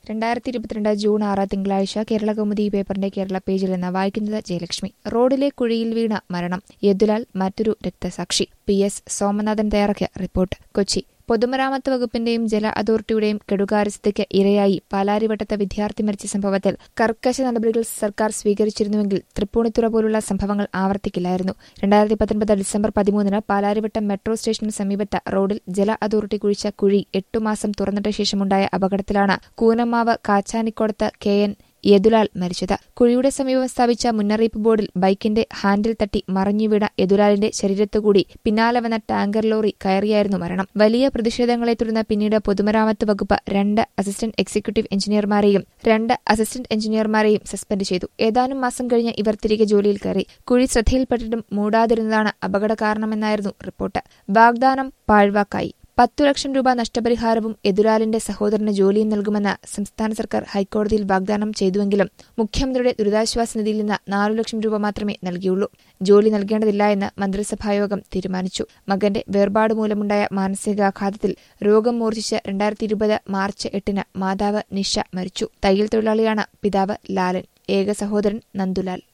രണ്ടായിരത്തി ഇരുപത്തിരണ്ട് ജൂൺ ആറ് തിങ്കളാഴ്ച കേരള കൗമുദി പേപ്പറിന്റെ കേരള പേജിൽ നിന്ന് വായിക്കുന്നത് ജയലക്ഷ്മി റോഡിലെ കുഴിയിൽ വീണ മരണം യദുലാൽ മറ്റൊരു രക്തസാക്ഷി പി എസ് സോമനാഥൻ തയ്യാറാക്കിയ റിപ്പോർട്ട് കൊച്ചി പൊതുമരാമത്ത് വകുപ്പിന്റെയും ജല അതോറിറ്റിയുടെയും കെടുകാര്യസ്ഥതയ്ക്ക് ഇരയായി പാലാരിവട്ടത്തെ വിദ്യാർത്ഥി മരിച്ച സംഭവത്തിൽ കർക്കശ നടപടികൾ സർക്കാർ സ്വീകരിച്ചിരുന്നുവെങ്കിൽ തൃപ്പൂണിത്തുറ പോലുള്ള സംഭവങ്ങൾ ആവർത്തിക്കില്ലായിരുന്നു രണ്ടായിരത്തി പത്തൊൻപത് ഡിസംബർ പതിമൂന്നിന് പാലാരിവട്ടം മെട്രോ സ്റ്റേഷന് സമീപത്ത് റോഡിൽ ജല അതോറിറ്റി കുഴിച്ച കുഴി എട്ടുമാസം തുറന്നിട്ട ശേഷമുണ്ടായ അപകടത്തിലാണ് കൂനമാവ് കാച്ചാനിക്കോടത്ത് കെ എൻ യദുലാൽ മരിച്ചത് കുഴിയുടെ സമീപം സ്ഥാപിച്ച മുന്നറിയിപ്പ് ബോർഡിൽ ബൈക്കിന്റെ ഹാൻഡിൽ തട്ടി മറിഞ്ഞു വീണ യദുലാലിന്റെ ശരീരത്തുകൂടി പിന്നാലെ വന്ന ടാങ്കർ ലോറി കയറിയായിരുന്നു മരണം വലിയ പ്രതിഷേധങ്ങളെ തുടർന്ന് പിന്നീട് പൊതുമരാമത്ത് വകുപ്പ് രണ്ട് അസിസ്റ്റന്റ് എക്സിക്യൂട്ടീവ് എഞ്ചിനീയർമാരെയും രണ്ട് അസിസ്റ്റന്റ് എഞ്ചിനീയർമാരെയും സസ്പെൻഡ് ചെയ്തു ഏതാനും മാസം കഴിഞ്ഞ് ഇവർ തിരികെ ജോലിയിൽ കയറി കുഴി ശ്രദ്ധയിൽപ്പെട്ടിട്ടും മൂടാതിരുന്നതാണ് അപകട കാരണമെന്നായിരുന്നു റിപ്പോർട്ട് വാഗ്ദാനം പാഴ്വാക്കായി പത്തു ലക്ഷം രൂപ നഷ്ടപരിഹാരവും എതിരാലിന്റെ സഹോദരന് ജോലിയും നൽകുമെന്ന് സംസ്ഥാന സർക്കാർ ഹൈക്കോടതിയിൽ വാഗ്ദാനം ചെയ്തുവെങ്കിലും മുഖ്യമന്ത്രിയുടെ ദുരിതാശ്വാസ നിധിയിൽ നിന്ന് നാലു ലക്ഷം രൂപ മാത്രമേ നൽകിയുള്ളൂ ജോലി നൽകേണ്ടതില്ല എന്ന് മന്ത്രിസഭായോഗം തീരുമാനിച്ചു മകന്റെ വേർപാട് മൂലമുണ്ടായ മാനസികാഘാതത്തിൽ രോഗം മൂർച്ഛിച്ച് രണ്ടായിരത്തി ഇരുപത് മാർച്ച് എട്ടിന് മാതാവ് നിഷ മരിച്ചു തയ്യൽ തൊഴിലാളിയാണ് പിതാവ് ലാലൻ ഏക സഹോദരൻ നന്ദുലാൽ